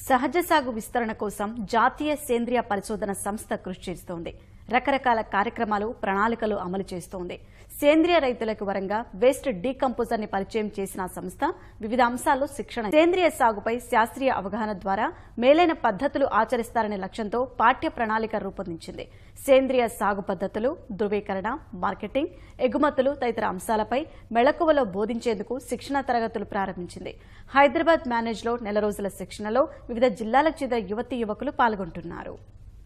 సహజ సాగు విస్తరణ కోసం జాతీయ సేంద్రియ పరిశోధన సంస్థ కృషి చేస్తోంది రకరకాల కార్యక్రమాలు ప్రణాళికలు అమలు చేస్తోంది సేంద్రియ రైతులకు వరంగా వేస్ట్ డీకంపోజర్ ని పరిచయం చేసిన ఆ సంస్థ వివిధ అంశాల్లో శిక్షణ సేంద్రియ సాగుపై శాస్త్రీయ అవగాహన ద్వారా మేలైన పద్ధతులు ఆచరిస్తారనే లక్ష్యంతో పాఠ్య ప్రణాళిక రూపొందించింది సేంద్రియ సాగు పద్ధతులు ధృవీకరణ మార్కెటింగ్ ఎగుమతులు తదితర అంశాలపై మెళకువలో బోధించేందుకు శిక్షణ తరగతులు ప్రారంభించింది హైదరాబాద్ మేనేజ్లో నెల రోజుల శిక్షణలో వివిధ జిల్లాలకు చెందిన యువతీ యువకులు పాల్గొంటున్నారు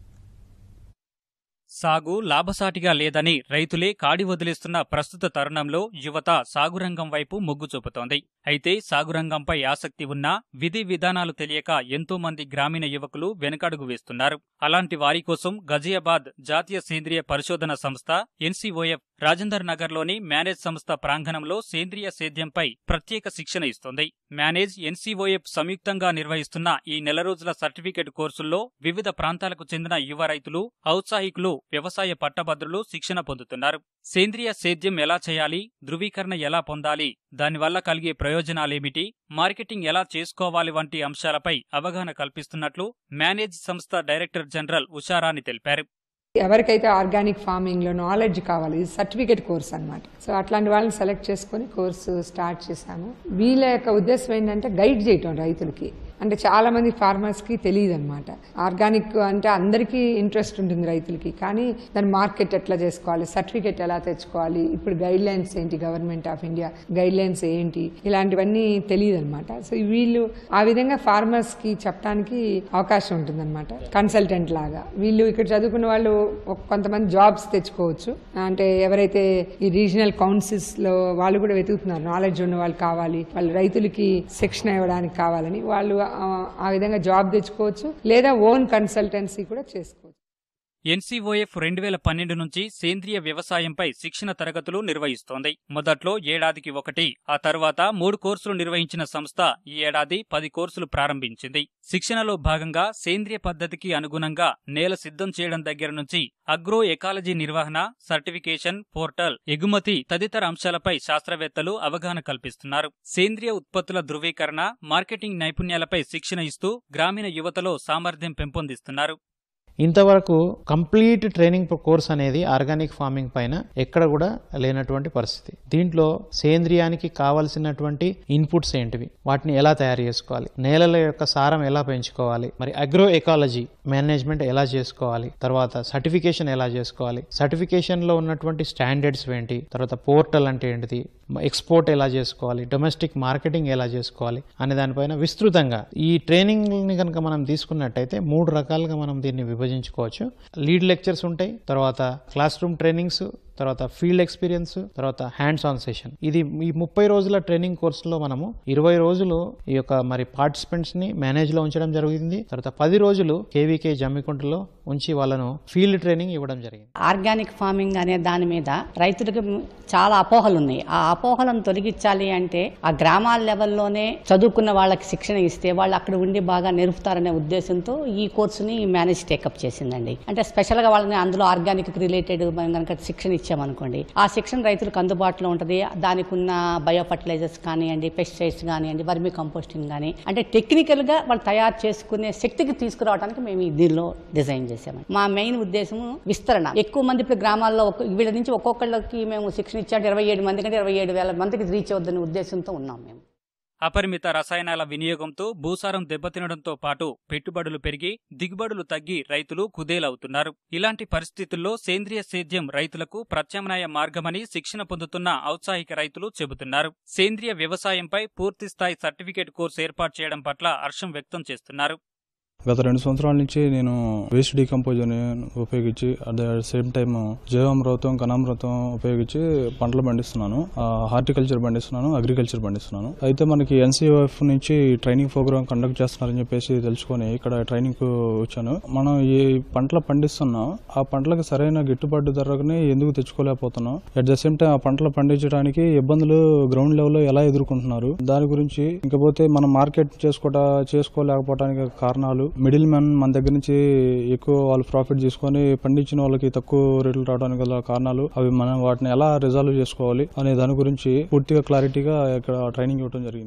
సాగు లాభసాటిగా లేదని రైతులే కాడి వదిలేస్తున్న ప్రస్తుత తరుణంలో యువత సాగురంగం వైపు మొగ్గు చూపుతోంది అయితే సాగురంగంపై ఆసక్తి ఉన్నా విధి విధానాలు తెలియక ఎంతో మంది గ్రామీణ యువకులు వెనుకడుగు వేస్తున్నారు అలాంటి వారి కోసం గజియాబాద్ జాతీయ సేంద్రియ పరిశోధన సంస్థ ఎన్సీఓఎఫ్ రాజేందర్ నగర్లోని మేనేజ్ సంస్థ ప్రాంగణంలో సేంద్రియ సేద్యంపై ప్రత్యేక శిక్షణ ఇస్తోంది మేనేజ్ ఎన్సీఓఎఫ్ సంయుక్తంగా నిర్వహిస్తున్న ఈ నెల రోజుల సర్టిఫికెట్ కోర్సుల్లో వివిధ ప్రాంతాలకు చెందిన యువ రైతులు ఔత్సాహికులు వ్యవసాయ పట్టభద్రులు శిక్షణ పొందుతున్నారు సేంద్రియ సేద్యం ఎలా చేయాలి ధృవీకరణ ఎలా పొందాలి దానివల్ల కలిగే ప్రయోజనాలేమిటి మార్కెటింగ్ ఎలా చేసుకోవాలి వంటి అంశాలపై అవగాహన కల్పిస్తున్నట్లు మేనేజ్ సంస్థ డైరెక్టర్ జనరల్ ఉషారాణి తెలిపారు ఎవరికైతే ఆర్గానిక్ ఫార్మింగ్ లో నాలెడ్జ్ కావాలి ఇది సర్టిఫికేట్ కోర్స్ అన్నమాట సో అట్లాంటి వాళ్ళని సెలెక్ట్ చేసుకొని కోర్సు స్టార్ట్ చేశాము వీళ్ళ యొక్క ఉద్దేశం ఏంటంటే గైడ్ చేయటం రైతులకి అంటే చాలా మంది ఫార్మర్స్ కి తెలియదు అనమాట ఆర్గానిక్ అంటే అందరికీ ఇంట్రెస్ట్ ఉంటుంది రైతులకి కానీ దాని మార్కెట్ ఎట్లా చేసుకోవాలి సర్టిఫికేట్ ఎలా తెచ్చుకోవాలి ఇప్పుడు గైడ్ లైన్స్ ఏంటి government of India guidelines ఏంటి ఇలాంటివన్నీ తెలియదు అనమాట సో వీళ్ళు ఆ విధంగా ఫార్మర్స్ కి చెప్పడానికి అవకాశం ఉంటుంది అనమాట కన్సల్టెంట్ లాగా వీళ్ళు ఇక్కడ చదువుకున్న వాళ్ళు ఒక- కొంతమంది జాబ్స్ తెచ్చుకోవచ్చు అంటే ఎవరైతే ఈ రీజనల్ కౌన్సిల్స్ లో వాళ్ళు కూడా వెతుకుతున్నారు నాలెడ్జ్ ఉన్న వాళ్ళు కావాలి వాళ్ళు రైతులకి శిక్షణ ఇవ్వడానికి కావాలని వాళ్ళు ఆ ఆ విధంగా జాబ్ తెచ్చుకోవచ్చు లేదా ఓన్ కన్సల్టెన్సీ కూడా చేసుకోవచ్చు ఎన్సీఓఎఫ్ రెండు వేల పన్నెండు నుంచి సేంద్రియ వ్యవసాయంపై శిక్షణ తరగతులు నిర్వహిస్తోంది మొదట్లో ఏడాదికి ఒకటి ఆ తర్వాత మూడు కోర్సులు నిర్వహించిన సంస్థ ఈ ఏడాది పది కోర్సులు ప్రారంభించింది శిక్షణలో భాగంగా సేంద్రియ పద్ధతికి అనుగుణంగా నేల సిద్ధం చేయడం దగ్గర నుంచి అగ్రో ఎకాలజీ నిర్వహణ సర్టిఫికేషన్ పోర్టల్ ఎగుమతి తదితర అంశాలపై శాస్త్రవేత్తలు అవగాహన కల్పిస్తున్నారు సేంద్రియ ఉత్పత్తుల ధృవీకరణ మార్కెటింగ్ నైపుణ్యాలపై శిక్షణ ఇస్తూ గ్రామీణ యువతలో సామర్థ్యం పెంపొందిస్తున్నారు ఇంతవరకు కంప్లీట్ ట్రైనింగ్ కోర్స్ అనేది ఆర్గానిక్ ఫార్మింగ్ పైన ఎక్కడ కూడా లేనటువంటి పరిస్థితి దీంట్లో సేంద్రియానికి కావలసినటువంటి ఇన్పుట్స్ ఏంటివి వాటిని ఎలా తయారు చేసుకోవాలి నేలల యొక్క సారం ఎలా పెంచుకోవాలి మరి అగ్రో ఎకాలజీ మేనేజ్మెంట్ ఎలా చేసుకోవాలి తర్వాత సర్టిఫికేషన్ ఎలా చేసుకోవాలి సర్టిఫికేషన్ లో ఉన్నటువంటి స్టాండర్డ్స్ ఏంటి తర్వాత పోర్టల్ అంటే ఏంటిది ఎక్స్పోర్ట్ ఎలా చేసుకోవాలి డొమెస్టిక్ మార్కెటింగ్ ఎలా చేసుకోవాలి అనే దానిపైన విస్తృతంగా ఈ ట్రైనింగ్ ని కనుక మనం తీసుకున్నట్టయితే మూడు రకాలుగా మనం దీన్ని విభజించుకోవచ్చు లీడ్ లెక్చర్స్ ఉంటాయి తర్వాత క్లాస్ రూమ్ ట్రైనింగ్స్ తర్వాత ఫీల్డ్ ఎక్స్పీరియన్స్ తర్వాత హ్యాండ్స్ ఆన్ సెషన్ ఇది ఈ ముప్పై రోజుల ట్రైనింగ్ కోర్సులో మనము ఇరవై రోజులు ఈ యొక్క మరి పార్టిసిపెంట్స్ ని మేనేజ్ లో ఉంచడం జరిగింది తర్వాత పది రోజులు కేవీకే జమ్మికుంటలో ఉంచి వాళ్ళను ఫీల్డ్ ట్రైనింగ్ ఇవ్వడం జరిగింది ఆర్గానిక్ ఫార్మింగ్ అనే దాని మీద రైతులకు చాలా అపోహలు ఉన్నాయి ఆ అపోహలను తొలగించాలి అంటే ఆ గ్రామాల లెవెల్లోనే చదువుకున్న వాళ్ళకి శిక్షణ ఇస్తే వాళ్ళు అక్కడ ఉండి బాగా నేర్పుతారనే ఉద్దేశంతో ఈ కోర్సుని మేనేజ్ టేకప్ చేసిందండి అంటే స్పెషల్గా వాళ్ళని అందులో ఆర్గానిక్ రిలేటెడ్ మనం కనుక శిక్షణ ఇచ్చామనుకోండి ఆ శిక్షణ రైతులకు అందుబాటులో ఉంటుంది దానికి ఉన్న బయో ఫర్టిలైజర్స్ కానివ్వండి పెస్టిసైడ్స్ కానివ్వండి వర్మి కంపోస్టింగ్ కానీ అంటే టెక్నికల్గా వాళ్ళు తయారు చేసుకునే శక్తికి తీసుకురావడానికి మేము ఈ దీనిలో డిజైన్ చేసాము మా మెయిన్ ఉద్దేశం విస్తరణ ఎక్కువ మంది ఇప్పుడు గ్రామాల్లో ఒక్క- వీళ్ళ నుంచి ఒక్కొక్కళ్ళకి మేము శిక్షణ ఇచ్చాడు ఇరవై ఏడు మంది కంటే ఇరవై ఏడు వేల మందికి రీచ్ అవుద్దనే ఉద్దేశంతో ఉన్నాం మేము అపరిమిత రసాయనాల వినియోగంతో భూసారం దెబ్బతినడంతో పాటు పెట్టుబడులు పెరిగి దిగుబడులు తగ్గి రైతులు కుదేలవుతున్నారు ఇలాంటి పరిస్థితుల్లో సేంద్రియ సేద్యం రైతులకు ప్రత్యామ్నాయ మార్గమని శిక్షణ పొందుతున్న ఔత్సాహిక రైతులు చెబుతున్నారు సేంద్రియ వ్యవసాయంపై పూర్తిస్థాయి సర్టిఫికేట్ కోర్సు ఏర్పాటు చేయడం పట్ల హర్షం వ్యక్తం చేస్తున్నారు గత రెండు సంవత్సరాల నుంచి నేను వేస్ట్ డీకంపోజర్ ఉపయోగించి అట్ ద సేమ్ టైం జైవామృతం కనామృతం ఉపయోగించి పంటలు పండిస్తున్నాను ఆ, హార్టికల్చర్ పండిస్తున్నాను అగ్రికల్చర్ పండిస్తున్నాను అయితే మనకి ఎన్సీఎఫ్ నుంచి ట్రైనింగ్ ప్రోగ్రామ్ కండక్ట్ చేస్తున్నారని చెప్పేసి తెలుసుకొని ఇక్కడ ట్రైనింగ్ కు వచ్చాను మనం ఈ పంటలు పండిస్తున్నాం ఆ పంటలకు సరైన గిట్టుబాటు ధరని ఎందుకు తెచ్చుకోలేకపోతున్నాం అట్ ద సేమ్ టైం ఆ పంటలు పండించడానికి ఇబ్బందులు గ్రౌండ్ లెవెల్లో ఎలా ఎదుర్కొంటున్నారు దాని గురించి ఇంకపోతే మనం మార్కెట్ చేసుకోట చేసుకోలేకపోవడానికి కారణాలు మిడిల్ మ్యాన్ మన దగ్గర నుంచి ఎక్కువ వాళ్ళు ప్రాఫిట్ తీసుకొని పండించిన వాళ్ళకి తక్కువ రేట్లు రావడానికి గల కారణాలు అవి మనం వాటిని ఎలా రిజాల్వ్ చేసుకోవాలి అనే దాని గురించి పూర్తిగా క్లారిటీగా ఇక్కడ ట్రైనింగ్ ఇవ్వడం జరిగింది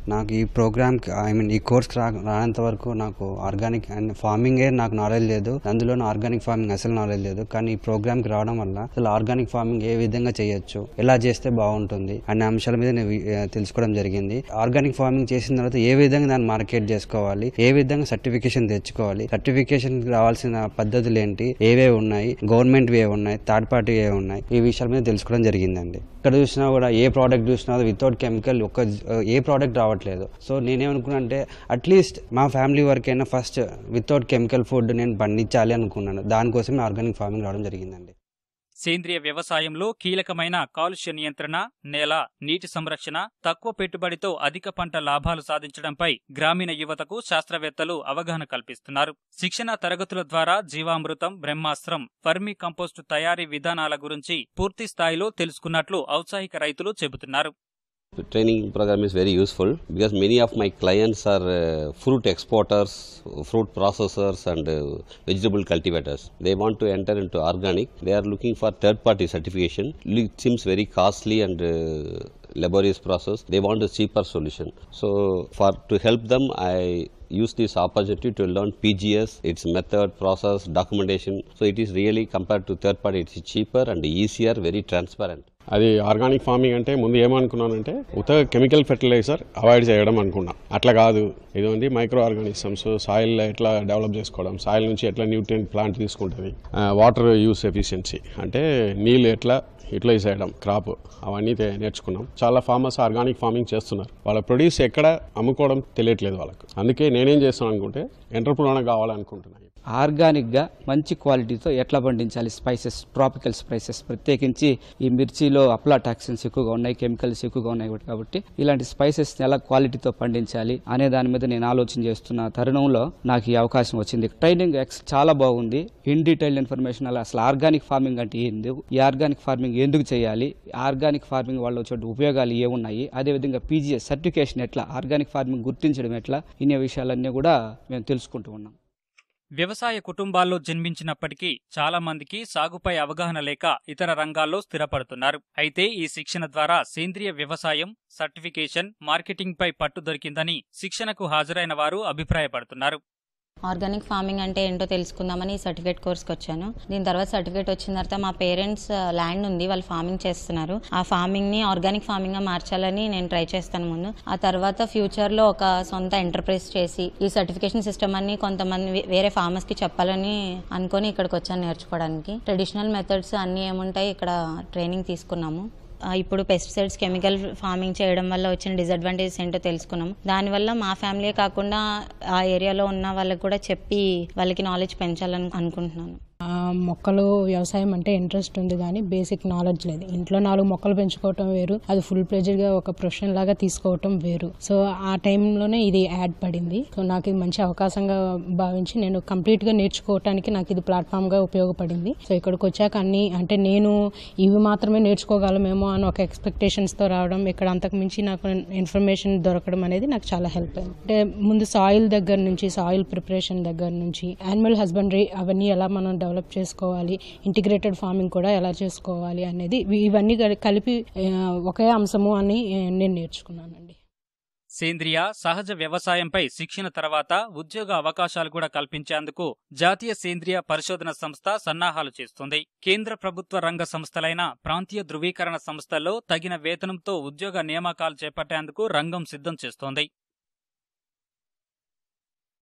నాకు ఈ ప్రోగ్రామ్ ఐ మీన్ ఈ కోర్స్ రా రానంత వరకు నాకు ఆర్గానిక్ అండ్ ఫార్మింగే నాకు నాలెడ్జ్ లేదు అందులో ఆర్గానిక్ ఫార్మింగ్ అసలు నాలెడ్జ్ లేదు కానీ ఈ ప్రోగ్రామ్కి రావడం వల్ల అసలు ఆర్గానిక్ ఫార్మింగ్ ఏ విధంగా చేయొచ్చు ఎలా చేస్తే బాగుంటుంది అనే అంశాల మీద నేను వి- ఆ, తెలుసుకోవడం జరిగింది ఆర్గానిక్ ఫార్మింగ్ చేసిన తర్వాత ఏ విధంగా దాన్ని మార్కెట్ చేసుకోవాలి ఏ విధంగా సర్టిఫికేషన్ తెచ్చుకోవాలి సర్టిఫికేషన్ రావాల్సిన పద్ధతులు ఏంటి ఏవే ఉన్నాయి గవర్నమెంట్ ఏ ఉన్నాయి థర్డ్ పార్టీ ఏ ఉన్నాయి ఈ విషయాల మీద తెలుసుకోవడం జరిగిందండి ఇక్కడ చూసినా కూడా ఏ ప్రోడక్ట్ చూసినా వితౌట్ కెమికల్ ఒక ఏ ప్రోడక్ట్ రావట్లేదు సో నేనేమనుకున్నా అంటే అట్లీస్ట్ మా ఫ్యామిలీ వరకు అయినా ఫస్ట్ వితౌట్ కెమికల్ ఫుడ్ నేను పండించాలి అనుకున్నాను దానికోసమే ఆర్గానిక్ ఫార్మింగ్ రావడం జరిగిందండి సేంద్రియ వ్యవసాయంలో కీలకమైన కాలుష్య నియంత్రణ నేల నీటి సంరక్షణ తక్కువ పెట్టుబడితో అధిక పంట లాభాలు సాధించడంపై గ్రామీణ యువతకు శాస్త్రవేత్తలు అవగాహన కల్పిస్తున్నారు శిక్షణ తరగతుల ద్వారా జీవామృతం బ్రహ్మాస్త్రం ఫర్మీ కంపోస్టు తయారీ విధానాల గురించి పూర్తి స్థాయిలో తెలుసుకున్నట్లు ఔత్సాహిక రైతులు చెబుతున్నారు The training program is very useful because many of my clients are uh, fruit exporters, fruit processors, and uh, vegetable cultivators. They want to enter into organic. They are looking for third party certification. It seems very costly and uh, laborious process. They want a cheaper solution. So, for to help them, I use this opportunity to learn PGS, its method, process, documentation. So, it is really compared to third party, it is cheaper and easier, very transparent. అది organic farming అంటే ముందు ఏమనుకున్నానంటే ఉత్తగా chemical fertilizer avoid చేయడం అనుకున్నా అట్లా కాదు ఇది ఉంది మైక్రో ఆర్గానిజమ్స్ సాయిల్ ఎట్లా డెవలప్ చేసుకోవడం సాయిల్ నుంచి ఎట్లా న్యూట్రియంట్ ప్లాంట్ తీసుకుంటుంది వాటర్ యూస్ ఎఫిషియన్సీ అంటే నీళ్ళు ఎట్లా యూటిలైజ్ చేయడం క్రాప్ అవన్నీ తే- నేర్చుకున్నాం చాలా ఫార్మర్స్ ఆర్గానిక్ ఫార్మింగ్ చేస్తున్నారు వాళ్ళ ప్రొడ్యూస్ ఎక్కడ అమ్ముకోవడం తెలియట్లేదు వాళ్ళకు అందుకే నేనేం చేస్తాను అనుకుంటే ఎంటర్ప్రినర్ కావాలనుకుంటున్నాను ఆర్గానిక్గా మంచి క్వాలిటీతో ఎట్లా పండించాలి స్పైసెస్ ట్రాపికల్ స్పైసెస్ ప్రత్యేకించి ఈ మిర్చిలో అప్లా టాక్సిన్స్ ఎక్కువగా ఉన్నాయి కెమికల్స్ ఎక్కువగా ఉన్నాయి కాబట్టి ఇలాంటి స్పైసెస్ ఎలా క్వాలిటీతో పండించాలి అనే దాని మీద నేను ఆలోచన చేస్తున్న తరుణంలో నాకు ఈ అవకాశం వచ్చింది ట్రైనింగ్ ఎక్స్ చాలా బాగుంది ఇన్ డీటెయిల్ ఇన్ఫర్మేషన్ అలా అసలు ఆర్గానిక్ ఫార్మింగ్ అంటే ఏంది ఈ ఆర్గానిక్ ఫార్మింగ్ ఎందుకు చేయాలి ఆర్గానిక్ ఫార్మింగ్ వల్ల వచ్చే ఉపయోగాలు ఏమున్నాయి అదేవిధంగా పీజీఎస్ సర్టిఫికేషన్ ఎట్లా ఆర్గానిక్ ఫార్మింగ్ గుర్తించడం ఎట్లా ఇనే విషయాలన్నీ కూడా మేము తెలుసుకుంటూ ఉన్నాం వ్యవసాయ కుటుంబాల్లో జన్మించినప్పటికీ చాలా మందికి సాగుపై అవగాహన లేక ఇతర రంగాల్లో స్థిరపడుతున్నారు అయితే ఈ శిక్షణ ద్వారా సేంద్రియ వ్యవసాయం సర్టిఫికేషన్ మార్కెటింగ్ పై పట్టు దొరికిందని శిక్షణకు హాజరైన వారు అభిప్రాయపడుతున్నారు ఆర్గానిక్ ఫార్మింగ్ అంటే ఏంటో తెలుసుకుందామని ఈ సర్టిఫికేట్ కోర్స్కి వచ్చాను దీని తర్వాత సర్టిఫికేట్ వచ్చిన తర్వాత మా పేరెంట్స్ ల్యాండ్ ఉంది వాళ్ళు ఫార్మింగ్ చేస్తున్నారు ఆ ఫార్మింగ్ ని ఆర్గానిక్ ఫార్మింగ్ గా మార్చాలని నేను ట్రై చేస్తాను ముందు ఆ తర్వాత ఫ్యూచర్ లో ఒక సొంత ఎంటర్ప్రైజ్ చేసి ఈ సర్టిఫికేషన్ సిస్టమ్ అన్ని కొంతమంది వే- వేరే ఫార్మర్స్ కి చెప్పాలని అనుకొని ఇక్కడికి వచ్చాను నేర్చుకోవడానికి ట్రెడిషనల్ మెథడ్స్ అన్ని ఏముంటాయి ఇక్కడ ట్రైనింగ్ తీసుకున్నాము ఆ, ఇప్పుడు పెస్టిసైడ్స్ కెమికల్ ఫార్మింగ్ చేయడం వల్ల వచ్చిన డిసడ్వాంటేజెస్ ఏంటో తెలుసుకున్నాం దానివల్ల మా ఫ్యామిలీ కాకుండా ఆ ఏరియాలో ఉన్న వాళ్ళకి కూడా చెప్పి వాళ్ళకి నాలెడ్జ్ పెంచాలని అనుకుంటున్నాను ఆ, మొక్కలు వ్యవసాయం అంటే ఇంట్రెస్ట్ ఉంది కానీ బేసిక్ నాలెడ్జ్ లేదు ఇంట్లో నాలుగు మొక్కలు పెంచుకోవటం వేరు అది ఫుల్ ప్లెజర్ గా ఒక ప్రొఫెషన్ లాగా తీసుకోవటం వేరు సో ఆ టైంలోనే ఇది యాడ్ పడింది సో నాకు ఇది మంచి అవకాశంగా భావించి నేను కంప్లీట్ గా నేర్చుకోవటానికి నాకు ఇది ప్లాట్ఫామ్ గా ఉపయోగపడింది సో ఇక్కడికి వచ్చాక అన్ని అంటే నేను ఇవి మాత్రమే నేర్చుకోగలమేమో అని ఒక ఎక్స్పెక్టేషన్స్ తో రావడం ఇక్కడ అంతకు మించి నాకు ఇన్ఫర్మేషన్ దొరకడం అనేది నాకు చాలా హెల్ప్ అయింది అంటే ముందు సాయిల్ దగ్గర నుంచి సాయిల్ ప్రిపరేషన్ దగ్గర నుంచి యానిమల్ హస్బెండరీ అవన్నీ ఎలా మనం డెవలప్ చేసుకోవాలి ఇంటిగ్రేటెడ్ ఫార్మింగ్ కూడా ఎలా చేసుకోవాలి అనేది ఇవి- ఇవన్నీ కలి- కలిపి ఆ, ఒకే అంశము అని ఆ, నేను నేర్చుకున్నానండి సేంద్రియ సహజ వ్యవసాయంపై శిక్షణ తర్వాత ఉద్యోగ అవకాశాలు కూడా కల్పించేందుకు జాతీయ సేంద్రియ పరిశోధన సంస్థ సన్నాహాలు చేస్తుంది కేంద్ర ప్రభుత్వ రంగ సంస్థలైన ప్రాంతీయ ధృవీకరణ సంస్థల్లో తగిన వేతనంతో ఉద్యోగ నియామకాలు చేపట్టేందుకు రంగం సిద్ధం చేస్తోంది